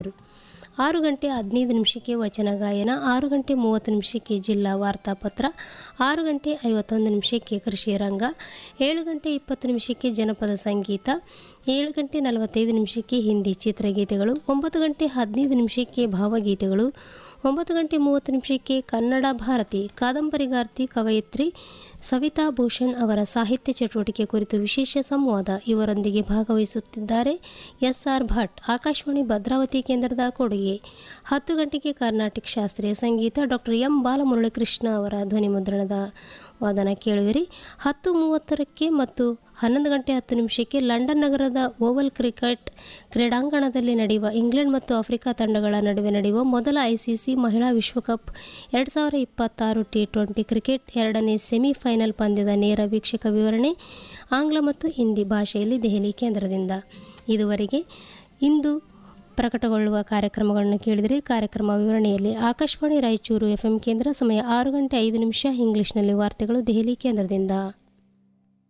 ಕೇಳುವರು ಆರು ಗಂಟೆ ಹದಿನೈದು ನಿಮಿಷಕ್ಕೆ ವಚನ ಗಾಯನ ಆರು ಗಂಟೆ ಮೂವತ್ತು ನಿಮಿಷಕ್ಕೆ ಜಿಲ್ಲಾ ವಾರ್ತಾಪತ್ರ ಆರು ಗಂಟೆ ಐವತ್ತೊಂದು ನಿಮಿಷಕ್ಕೆ ಕೃಷಿ ರಂಗ ಏಳು ಗಂಟೆ ಇಪ್ಪತ್ತು ನಿಮಿಷಕ್ಕೆ ಜನಪದ ಸಂಗೀತ ಏಳು ಗಂಟೆ ನಲವತ್ತೈದು ನಿಮಿಷಕ್ಕೆ ಹಿಂದಿ ಚಿತ್ರಗೀತೆಗಳು ಒಂಬತ್ತು ಗಂಟೆ ಹದಿನೈದು ನಿಮಿಷಕ್ಕೆ ಭಾವಗೀತೆಗಳು ಒಂಬತ್ತು ಗಂಟೆ ಮೂವತ್ತು ನಿಮಿಷಕ್ಕೆ ಕನ್ನಡ ಭಾರತಿ ಕಾದಂಬರಿಗಾರ್ತಿ ಕವಯಿತ್ರಿ ಸವಿತಾ ಭೂಷಣ್ ಅವರ ಸಾಹಿತ್ಯ ಚಟುವಟಿಕೆ ಕುರಿತು ವಿಶೇಷ ಸಂವಾದ ಇವರೊಂದಿಗೆ ಭಾಗವಹಿಸುತ್ತಿದ್ದಾರೆ ಎಸ್ ಆರ್ ಭಟ್ ಆಕಾಶವಾಣಿ ಭದ್ರಾವತಿ ಕೇಂದ್ರದ ಕೊಡುಗೆ ಹತ್ತು ಗಂಟೆಗೆ ಕರ್ನಾಟಕ ಶಾಸ್ತ್ರೀಯ ಸಂಗೀತ ಡಾಕ್ಟರ್ ಎಂ ಬಾಲಮುರಳಿಕೃಷ್ಣ ಅವರ ಧ್ವನಿ ಮುದ್ರಣದ ವಾದನ ಕೇಳುವಿರಿ ಹತ್ತು ಮೂವತ್ತರಕ್ಕೆ ಮತ್ತು ಹನ್ನೊಂದು ಗಂಟೆ ಹತ್ತು ನಿಮಿಷಕ್ಕೆ ಲಂಡನ್ ನಗರದ ಓವಲ್ ಕ್ರಿಕೆಟ್ ಕ್ರೀಡಾಂಗಣದಲ್ಲಿ ನಡೆಯುವ ಇಂಗ್ಲೆಂಡ್ ಮತ್ತು ಆಫ್ರಿಕಾ ತಂಡಗಳ ನಡುವೆ ನಡೆಯುವ ಮೊದಲ ಐಸಿಸಿ ಮಹಿಳಾ ವಿಶ್ವಕಪ್ ಎರಡು ಸಾವಿರ ಇಪ್ಪತ್ತಾರು ಟಿ ಟ್ವೆಂಟಿ ಕ್ರಿಕೆಟ್ ಎರಡನೇ ಸೆಮಿಫೈನಲ್ ಪಂದ್ಯದ ನೇರ ವೀಕ್ಷಕ ವಿವರಣೆ ಆಂಗ್ಲ ಮತ್ತು ಹಿಂದಿ ಭಾಷೆಯಲ್ಲಿ ದೆಹಲಿ ಕೇಂದ್ರದಿಂದ ಇದುವರೆಗೆ ಇಂದು ಪ್ರಕಟಗೊಳ್ಳುವ ಕಾರ್ಯಕ್ರಮಗಳನ್ನು ಕೇಳಿದರೆ ಕಾರ್ಯಕ್ರಮ ವಿವರಣೆಯಲ್ಲಿ ಆಕಾಶವಾಣಿ ರಾಯಚೂರು ಎಫ್ಎಂ ಕೇಂದ್ರ ಸಮಯ ಆರು ಗಂಟೆ ಐದು ನಿಮಿಷ ಇಂಗ್ಲಿಷ್ನಲ್ಲಿ ವಾರ್ತೆಗಳು ದೆಹಲಿ ಕೇಂದ್ರದಿಂದ